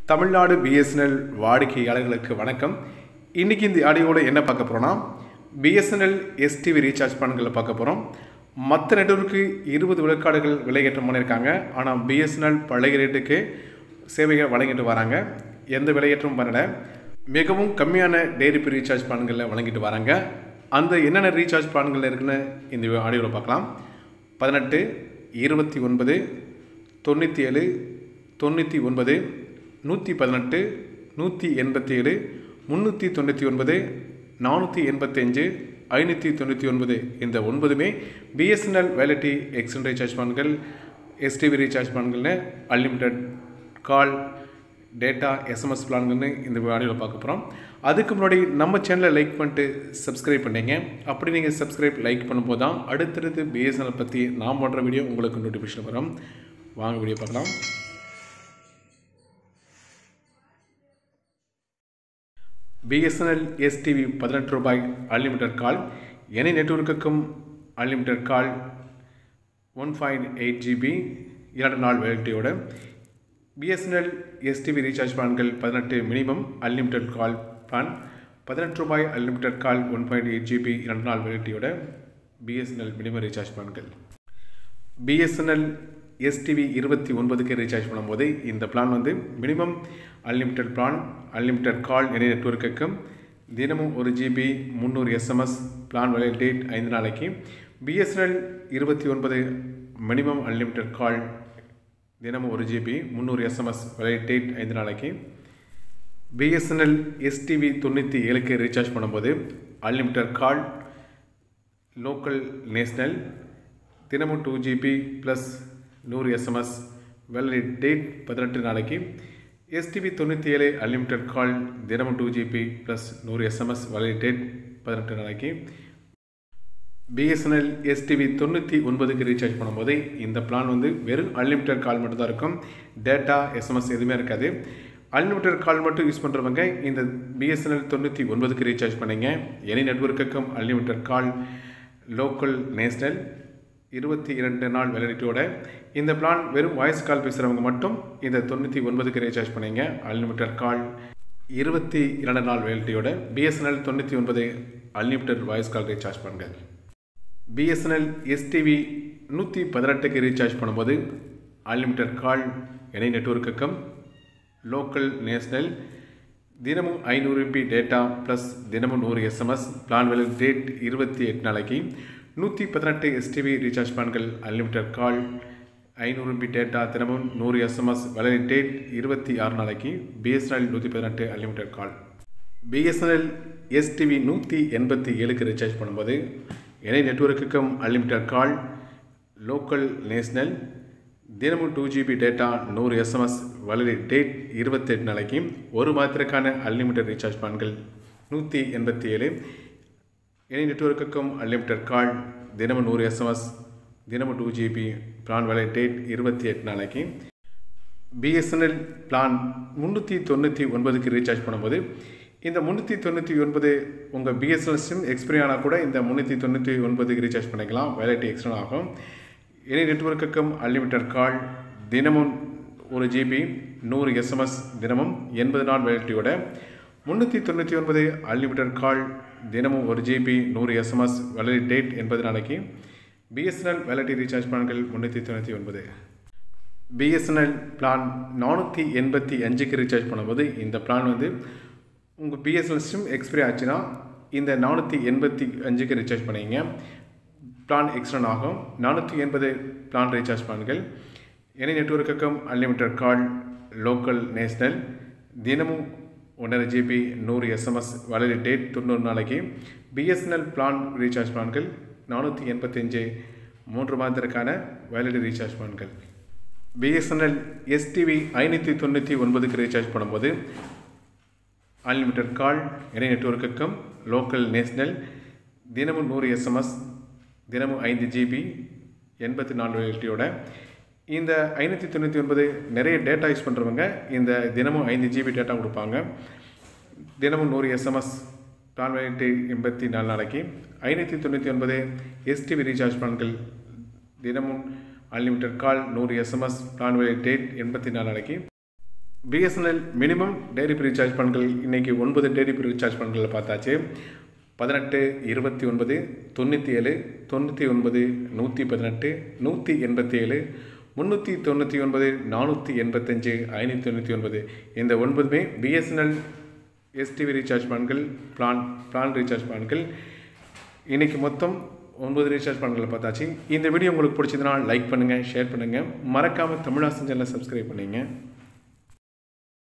Tamil Nadu BSNL வாடிக்கையாளர்களுக்கு வணக்கம் இன்றைக்கி இந்த ஆடியோவில் என்ன பார்க்க போகிறோன்னா பிஎஸ்என்எல் எஸ்டிவி ரீசார்ஜ் பிளான்களை பார்க்க போகிறோம் மற்ற நெட்வொர்க்கு இருபது விழுக்காடுகள் விலையேற்றம் பண்ணியிருக்காங்க ஆனால் பிஎஸ்என்எல் பழைய ரேட்டுக்கு சேவைகள் வழங்கிட்டு வராங்க எந்த விலையேற்றமும் பண்ணலை மிகவும் கம்மியான டெய்ரி பே ரீசார்ஜ் பிளான்களில் வழங்கிட்டு வராங்க அந்த என்னென்ன ரீசார்ஜ் பிளான்கள் இருக்குன்னு இந்த ஆடியோவில் பார்க்கலாம் பதினெட்டு இருபத்தி ஒன்பது தொண்ணூற்றி ஏழு தொண்ணூற்றி ஒன்பது நூற்றி பதினெட்டு நூற்றி எண்பத்தி ஏழு முந்நூற்றி தொண்ணூற்றி ஒன்பது நானூற்றி எண்பத்தஞ்சு ஐநூற்றி தொண்ணூற்றி ஒன்பது இந்த ஒன்பதுமே பிஎஸ்என்எல் வேலிட்டி எக்ஸ்டன் ரீசார்ஜ் பிளான்கள் எஸ்டிவி ரீசார்ஜ் பிளான்கள்னு அன்லிமிட்டெட் கால் டேட்டா எஸ்எம்எஸ் பிளான்கள்னு இந்த ஆடியோவில் பார்க்க போகிறோம் அதுக்கு முன்னாடி நம்ம சேனலை லைக் பண்ணிட்டு சப்ஸ்கிரைப் பண்ணீங்க அப்படி நீங்கள் சப்ஸ்கிரைப் லைக் பண்ணும்போது தான் அடுத்தடுத்து பிஎஸ்என்எல் பற்றி நான் போடுற வீடியோ உங்களுக்கு நோட்டிஃபிகேஷன் வரும் வாங்க வீடியோ பார்க்கலாம் பிஎஸ்என்எல் எஸ்டிவி பதினெட்டு ரூபாய் அன்லிமிட்டட் கால் எனி நெட்வொர்க்குக்கும் unlimited call one point eight GB இரண்டு நாள் வேலிட்டியோட பிஎஸ்என்எல் எஸ்டிவி ரீசார்ஜ் பிளான்கள் பதினெட்டு மினிமம் அன்லிமிட்டட் கால் பிளான் பதினெட்டு ரூபாய் unlimited call one point eight GB இரண்டு நாள் வேலிட்டியோட பிஎஸ்என்எல் மினிமம் ரீசார்ஜ் பிளான்கள் பிஎஸ்என்எல் எஸ்டிவி இருபத்தி ஒன்பதுக்கு ரீசார்ஜ் பண்ணும்போது இந்த பிளான் வந்து minimum unlimited plan unlimited call any நெட்ஒர்க்குக்கும் தினமும் ஒரு ஜிபி முந்நூறு எஸ்எம்எஸ் பிளான் விலை டேட் ஐந்து நாளைக்கு பிஎஸ்என்எல் இருபத்தி ஒன்பது மினிமம் அன்லிமிட்டட் கால் தினமும் ஒரு ஜிபி முந்நூறு எஸ்எம்எஸ் விலை டேட் ஐந்து நாளைக்கு பிஎஸ்என்எல் எஸ்டிவி தொண்ணூற்றி ஏழுக்கு ரீசார்ஜ் பண்ணும்போது அன்லிமிட்டட் கால் லோக்கல் நேஷ்னல் தினமும் டூ ஜிபி ப்ளஸ் நூறு எஸ்எம்எஸ் வேலிட் டேட் பதினெட்டு நாளைக்கு எஸ்டிபி தொண்ணூற்றி ஏழு அன்லிமிட்டட் கால் தினமும் டூ ஜிபி ப்ளஸ் நூறு எஸ்எம்எஸ் வேலிட் டேட் பதினெட்டு நாளைக்கு பிஎஸ்என்எல் எஸ்டிவி தொண்ணூற்றி ஒன்பதுக்கு ரீசார்ஜ் பண்ணும்போது இந்த பிளான் வந்து வெறும் அன்லிமிட்டட் கால் மட்டும் தான் இருக்கும் டேட்டா எஸ்எம்எஸ் எதுவுமே இருக்காது அன்லிமிட்டட் கால் மட்டும் யூஸ் பண்ணுறவங்க இந்த பிஎஸ்என்எல் தொண்ணூற்றி ஒன்பதுக்கு ரீசார்ஜ் பண்ணுங்க எனி நெட்ஒர்க்குக்கும் அன்லிமிட்டட் கால் லோக்கல் நேஷ்னல் இருபத்தி இரண்டு நாள் வேலிடிட்டியோட இந்த பிளான் வெறும் வாய்ஸ் கால் பேசுகிறவங்க மட்டும் இந்த தொண்ணூற்றி ஒன்பதுக்கு ரீசார்ஜ் பண்ணுங்க அன்லிமிட்டட் கால் இருபத்தி இரண்டு நாள் வேலிட்டியோட பிஎஸ்என்எல் தொண்ணூற்றி ஒன்பது அன்லிமிட்டட் வாய்ஸ் கால் ரீசார்ஜ் பண்ணுங்கள் பிஎஸ்என்எல் எஸ்டிவி நூற்றி பதினெட்டுக்கு ரீசார்ஜ் பண்ணும்போது அன்லிமிட்டட் கால் எனி நெட்ஒர்க்குக்கும் லோக்கல் நேஷ்னல் தினமும் ஐநூறு எம்பி டேட்டா ப்ளஸ் தினமும் நூறு எஸ்எம்எஸ் பிளான் விலை டேட் இருபத்தி எட்டு நாளைக்கு நூற்றி பதினெட்டு எஸ்டிவி ரீசார்ஜ் பிளான்கள் அன்லிமிட்டட் கால் ஐநூறு எம்பி டேட்டா தினமும் நூறு எஸ்எம்எஸ் விலை டேட் இருபத்தி ஆறு நாளைக்கு பிஎஸ்என்எல் நூற்றி பதினெட்டு அன்லிமிட்டட் கால் பிஎஸ்என்எல் எஸ்டிவி நூற்றி எண்பத்தி ஏழுக்கு ரீசார்ஜ் பண்ணும்போது எனி நெட்ஒர்க்குக்கும் அன்லிமிட்டட் கால் லோக்கல் நேஷ்னல் தினமும் டூ ஜிபி டேட்டா நூறு எஸ்எம்எஸ் வலரி டேட் இருபத்தெட்டு நாளைக்கு ஒரு மாதத்திற்கான அன்லிமிட்டட் ரீசார்ஜ் பிளான்கள் நூற்றி எண்பத்தி ஏழு எனி நெட்ஒர்க்குக்கும் அன்லிமிட்டட் கால் தினமும் நூறு எஸ்எம்எஸ் தினமும் டூ ஜிபி பிளான் விலை டேட் இருபத்தி எட்டு நாளைக்கு பிஎஸ்என்எல் பிளான் முந்நூற்றி தொண்ணூற்றி ஒன்பதுக்கு ரீசார்ஜ் பண்ணும்போது இந்த முந்நூற்றி தொண்ணூற்றி ஒன்பது உங்கள் பிஎஸ்என்எல் சிம் எக்ஸ்பிரி ஆனால் கூட இந்த முந்நூற்றி தொண்ணூற்றி ஒன்பதுக்கு ரீசார்ஜ் பண்ணிக்கலாம் வேலைட்டி எக்ஸ்டன் ஆகும் எனி நெட்ஒர்க்குக்கும் அன்லிமிட்டட் கால் தினமும் ஒரு ஜிபி நூறு எஸ்எம்எஸ் தினமும் எண்பது நாள் வேலிட்டியோட முந்நூற்றி தொண்ணூற்றி ஒன்பது அன்லிமிட்டட் கால் தினமும் ஒரு ஜிபி நூறு எஸ்எம்எஸ் வேலிடி டேட் எண்பது நாளைக்கு பிஎஸ்என்எல் வேலிட்டி ரீசார்ஜ் பிளான்கள் முந்நூற்றி தொண்ணூற்றி ஒன்பது பிஎஸ்என்எல் பிளான் நானூற்றி எண்பத்தி அஞ்சுக்கு ரீசார்ஜ் பண்ணும்போது இந்த பிளான் வந்து உங்கள் பிஎஸ்என்எல் சிம் எக்ஸ்பிரி ஆச்சுன்னா இந்த நானூற்றி எண்பத்தி அஞ்சுக்கு ரீசார்ஜ் பண்ணிங்க பிளான் எக்ஸ்டன் ஆகும் நானூற்றி எண்பது பிளான் ரீசார்ஜ் பிளான்கள் எனி நெட்ஒர்க்குக்கும் அன்லிமிட்டட் கால் லோக்கல் நேஷ்னல் தினமும் ஒன்றரை ஜிபி நூறு எஸ்எம்எஸ் வலரி டேட் தொண்ணூறு நாளைக்கு பிஎஸ்என்எல் பிளான் ரீசார்ஜ் பிளான்கள் நானூற்றி எண்பத்தஞ்சு மூன்று மாதத்திற்கான வேலிடி ரீசார்ஜ் பிளான்கள் பிஎஸ்என்எல் எஸ்டிவி ஐநூற்றி தொண்ணூற்றி ஒன்பதுக்கு ரீசார்ஜ் பண்ணும்போது அன்லிமிட்டட் கால் எனி நெட்ஒர்க்குக்கும் லோக்கல் நேஷ்னல் தினமும் நூறு எஸ்எம்எஸ் தினமும் ஐந்து ஜிபி எண்பத்தி நாலு வேலிட்டியோட இந்த ஐநூற்றி தொண்ணூற்றி ஒன்பது நிறைய டேட்டா யூஸ் பண்ணுறவங்க இந்த தினமும் ஐந்து ஜிபி டேட்டா கொடுப்பாங்க தினமும் நூறு எஸ்எம்எஸ் பிளான் வேலிட்டி எண்பத்தி நாலு நாளைக்கு ஐநூற்றி தொண்ணூற்றி ஒன்பது எஸ்டிவி ரீசார்ஜ் பிளான்கள் தினமும் அன்லிமிட்டட் கால் நூறு எஸ்எம்எஸ் பிளான் வேலை டேட் எண்பத்தி நாலு நாளைக்கு பிஎஸ்என்எல் மினிமம் டெய்லி ரீசார்ஜ் பண்ணகள் இன்றைக்கி ஒன்பது டெய்லி ரீசார்ஜ் பண்ணகளை பார்த்தாச்சு பதினெட்டு இருபத்தி ஒன்பது தொண்ணூற்றி ஏழு தொண்ணூற்றி ஒன்பது நூற்றி பதினெட்டு நூற்றி எண்பத்தி ஏழு முந்நூற்றி தொண்ணூற்றி ஒன்பது நானூற்றி எண்பத்தஞ்சு ஐநூற்றி தொண்ணூற்றி ஒன்பது இந்த ஒன்பதுமே பிஎஸ்என்எல் எஸ்டிவி ரீசார்ஜ் பிளான்கள் பிளான் பிளான் ரீசார்ஜ் பிளான்கள் இன்றைக்கி மொத்தம் ஒன்பது ரீசார்ஜ் பிளான்களை பார்த்தாச்சு இந்த வீடியோ உங்களுக்கு பிடிச்சதுன்னா லைக் பண்ணுங்கள் ஷேர் பண்ணுங்கள் மறக்காமல் தமிழாசன் சேனலை சப்ஸ்கிரைப் பண்ணுங்கள்